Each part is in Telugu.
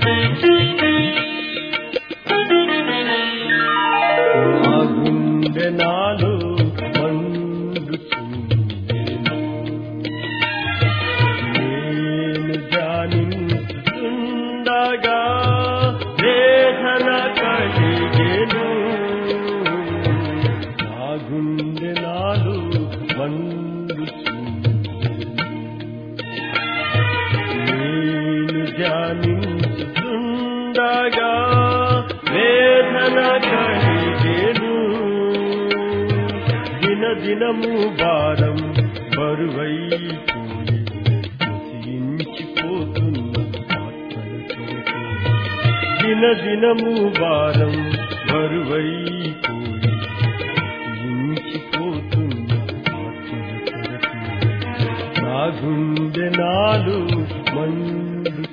నా గుండె నాలో మండుచుండెను. నేను ధ్యానించుచుండగా వేదన కలిగెను. నా గుండె నాలో మండుచుండెను. నేను ధ్యానించుచుండగా వేదన కలిగేను దిన దినము భారం బరువైపోయి నశించిపోతున్న ఆత్మల కొరకు. దిన దినము భారం బరువైపోయి నశించిపోతున్న ఆత్మల కొరకు. నా గుండె నాలు మండుతుంది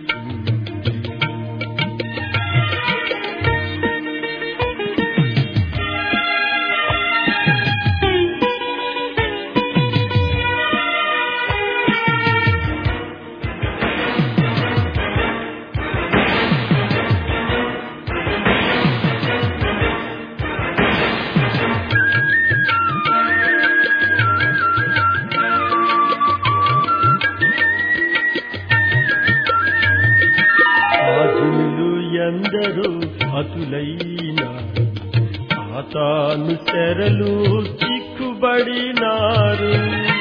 ఆజులు ఎందరో అతులైన సాతాను తెరలు చిక్కుబడినారు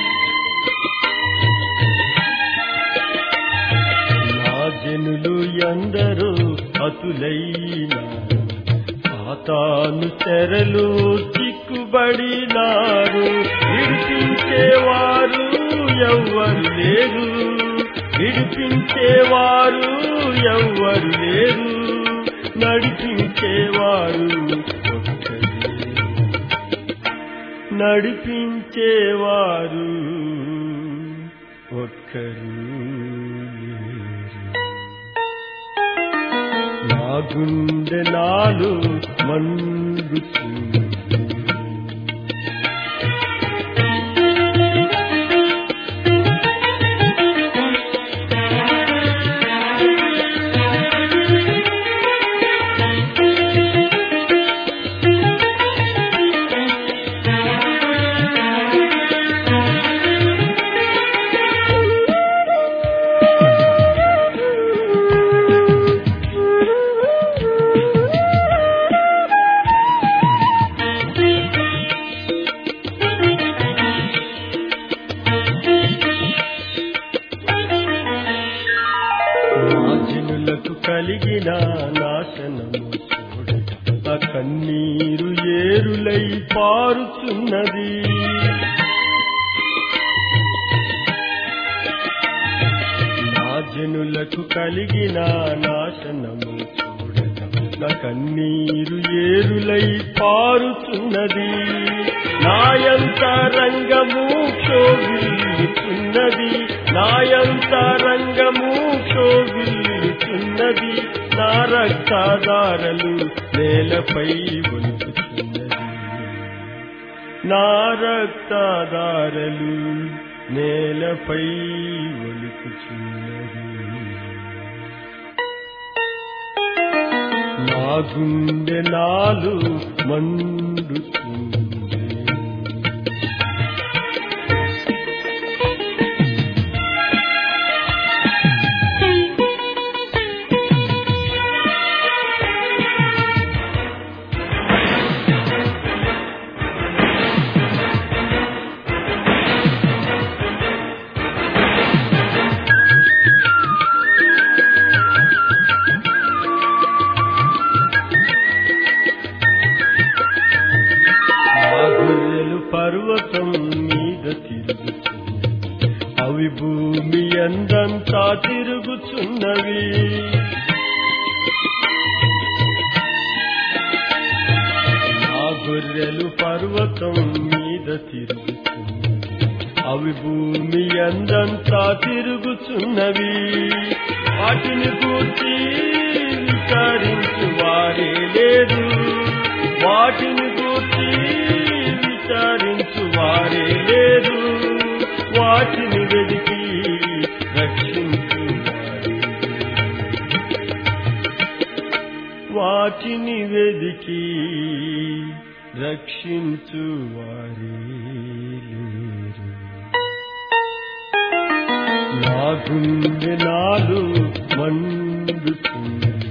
నా జనులు ఎందరో అతులైన సాతాను తెరలు చిక్కుబడినారు విడిపించేవారు ఎవ్వరు లేరు విడిపించేవారు ఎవ్వరు లేరు నడిపించేవారు ఒక్కరే. నడిపించేవారు ఒక్కరు లేరు. నా గుండె నాలు మండుతుంది నా జనులకు కలిగిన నాశనము చూడ ఆ కన్నీరు ఏరులై పారుచున్నది నా జనులకు కలిగిన నాశనము చూడ నా కన్నీరు ఏరులై పారుచున్నది నాయంత రంగము క్షోభిల్లుచున్నది నాయంత రంగము క్షోభిల్లుచున్నది నా రక్తదారలు నేలపై ఒలుకుచున్నది నా రక్తదారలు నేలపై ఒలుకుచున్నది నా గుండె నాలు మండుతుంది ఆ గొర్రెలు పర్వతం మీద తిరుగుచున్నవి అవి భూమి ఎందంతా తిరుగుచున్నవి ఆ గొర్రెలు పర్వతం మీద తిరుగుచున్నవి అవి భూమి ఎందంతా తిరుగుచున్నవి వాటిని కూర్చి విచారించు వారే లేరు వాటిని గూర్చి విచారించు వారే లేరు వాటిని వెదికి రక్షించు వారే లేరు. వాటిని వెదికి రక్షించు వారే లేరు నా గుండె నాలు మండుతుంది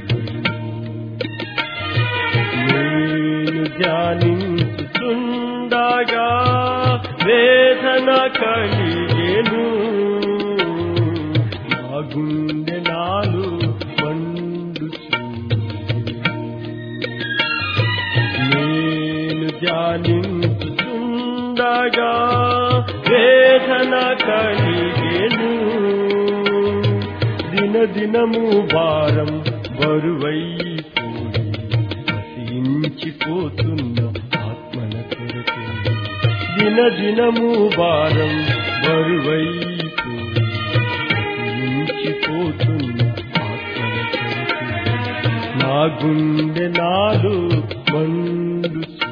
నేను ధ్యానించుతుండగా వేదన కలిగేను నా గుండె నాలు మండుతుంది నేను ధ్యానించుతుండగా వేదన కలిగేను దిన దినము భారం బరువైపోయి నశించిపోతున్న ఆత్మల కొరకు దిన దినము భారం బరువైపోయి నశించిపోతున్న ఆత్మల కొరకు నా గుండె నాలు మండుచు